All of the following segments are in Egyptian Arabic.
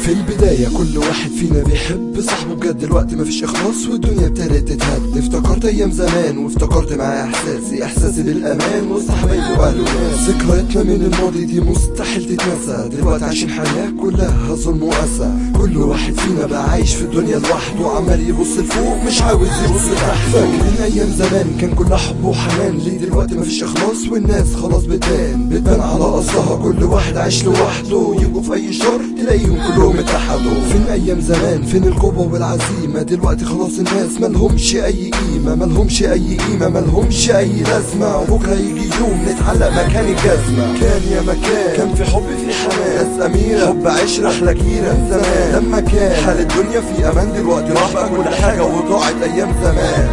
في البداية كل واحد فينا بيحب صاحبه بجد الوقت مفيش إخلاص والدنيا ابتدت تتهد افتكرت أيام زمان وافتكرت معايا إحساسي إحساسي بالأمان وصاحبي وأهله ناس ذكرياتنا من الماضي دي مستحيل تتنسى دلوقتي عايشين حياة كلها ظلم وأسى كل واحد فينا بقى عايش في الدنيا لوحده وعمال يبص لفوق مش عاوز يبص لتحت فاكرين أيام زمان كان كلها حب وحنان ليه دلوقتي مفيش إخلاص والناس خلاص بتبان بتبان على أصلها كل واحد عايش لوحده يجوا في أي شر تلاقيهم كلهم اتحدوا فين أيام زمان فين القوة والعزيمة دلوقتي خلاص الناس ملهمش أي قيمة ملهمش أي قيمة ملهمش أي لازمة وبكرة يجي يوم نتعلق مكان الجزمة كان يا مكان كان في حب في حنان ناس أميرة حب عشرة أحلى كيرة زمان لما كان حال الدنيا في أمان دلوقتي راح بقى كل حاجة وضاعت أيام زمان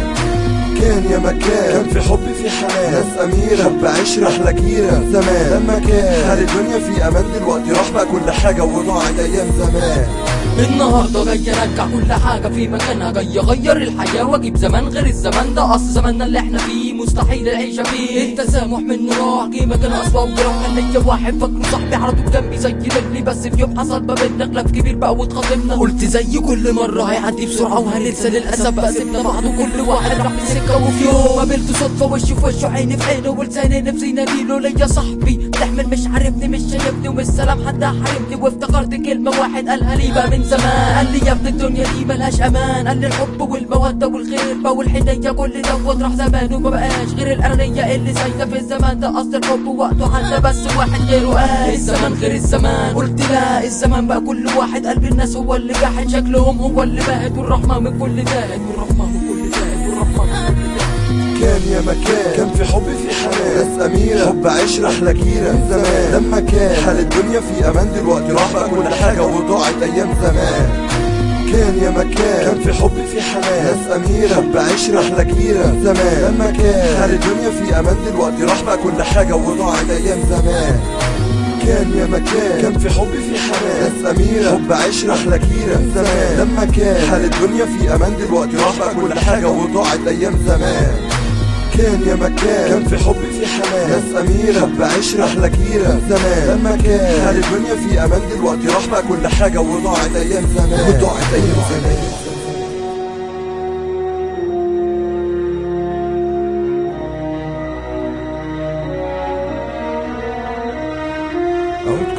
كان يا مكان كان في حب في حنان ناس أميرة حب عشرة أحلى كيرة زمان لما كان حال الدنيا في أمان دلوقتي راح بقى كل حاجة وضاعت أيام زمان النهارده جاي ارجع كل حاجه في مكانها جاي اغير الحياه واجيب زمان غير الزمان ده اصل زماننا اللي احنا فيه مستحيل العيشه فيه التسامح منه راح جه مكان اسوأ وجراح كان ليا واحد فاكره صاحبي على طول جنبي زي رجلي بس في يوم حصل ما بينا خلاف كبير بقى واتخاصمنا قلت زي كل مره هيعدي بسرعه وهننسى للاسف بقى سيبنا بعض وكل واحد راح في سكه وفي يوم قابلته صدفه وشي في وشه عيني في عينه ولساني نفسي ناديله ليا صاحبي بتحمل مش عارفني مش شايفني ومش سلام حد حاربني وافتكرت كلمه واحد قالها لي بقى من زمان قال لي يا ابن الدنيا دي ملهاش امان قال لي الحب والموده والخير بقى والحنيه كل دوت راح زمان وما بقاش غير الانانيه اللي سايده في الزمان ده اصل الحب وقته عدى بس واحد غيره قال الزمان غير الزمان قلت لا الزمان بقى كل واحد قلب الناس هو اللي جاحد شكلهم هو اللي باهت والرحمه من كل زاهد والرحمه من كل زاهد والرحمه من كل زاهد كان يا مكان كان في حب في حنان ناس أميرة حب عشرة أحلى كيرة زمان لما كان حال الدنيا في أمان دلوقتي راح بقى كل حاجة وضاعت أيام زمان كان يا مكان كان في حب في حنان ناس أميرة حب عشرة أحلى كيرة زمان لما كان حال الدنيا في أمان دلوقتي راح بقى كل حاجة وضاعت أيام زمان كان يا مكان كان في حب في حنان ناس أميرة حب عشرة أحلى كيرة زمان لما كان حال الدنيا في أمان دلوقتي راح بقى كل حاجة وضاعت أيام زمان كان يا مكان كان في حب في حنان ناس أميرة حب عشرة أحلى كيرة زمان لما كان حال الدنيا في أمان دلوقتي راح بقى كل حاجة وضاعت أيام زمان وضاعت أيام زمان أعود